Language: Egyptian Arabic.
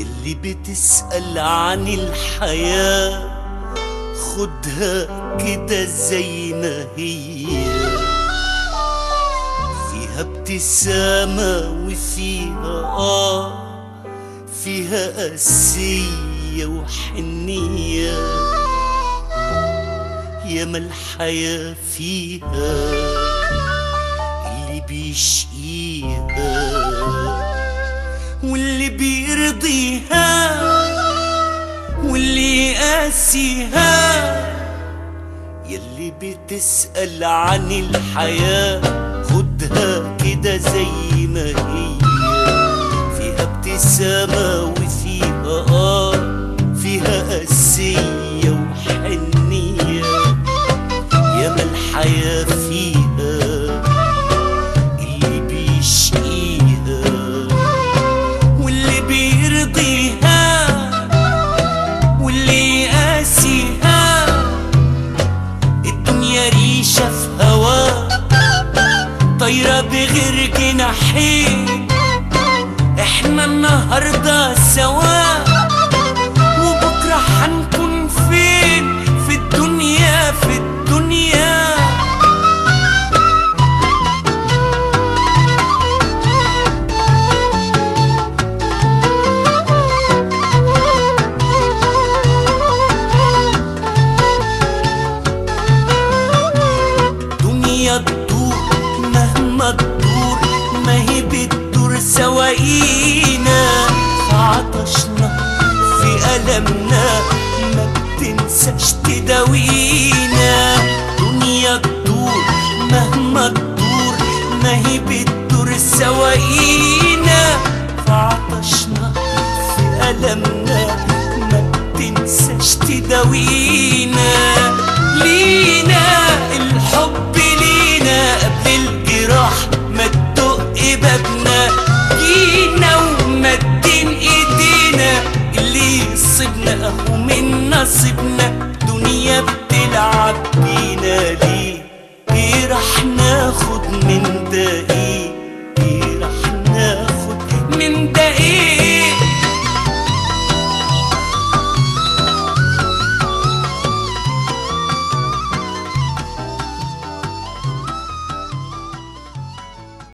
يلي بتسأل عن الحياة خدها كده زي ما هي فيها ابتسامة وفيها آه فيها قاسية وحنية ياما الحياة فيها اللي بيشقيها واللي بيرضيها واللي يقاسيها يلي بتسأل عن الحياة خدها كده زي ما هي فيها ابتسامة وفيها آه فيها قاسية وحنية ياما الحياة فيها اللي بيشقيها واللي بيرضيها واللي يقاسيها الدنيا ريشة في هوا طايرة بغير جناحين احنا النهاردة سوا وبكرة هنكون فين في الدنيا في الدنيا دنيا تدور مهما تدور ما هي بتدور سواقينا في عطشنا في ألمنا ما بتنساش تداوينا دنيا تدور مهما تدور ما هي بتدور سواقينا في عطشنا في ألمنا ما بتنساش تداوينا لينا الحب لينا قبل الجراح ما تدق بابنا جينا ومدين ايدينا اللي يصيبنا اهو من نصيبنا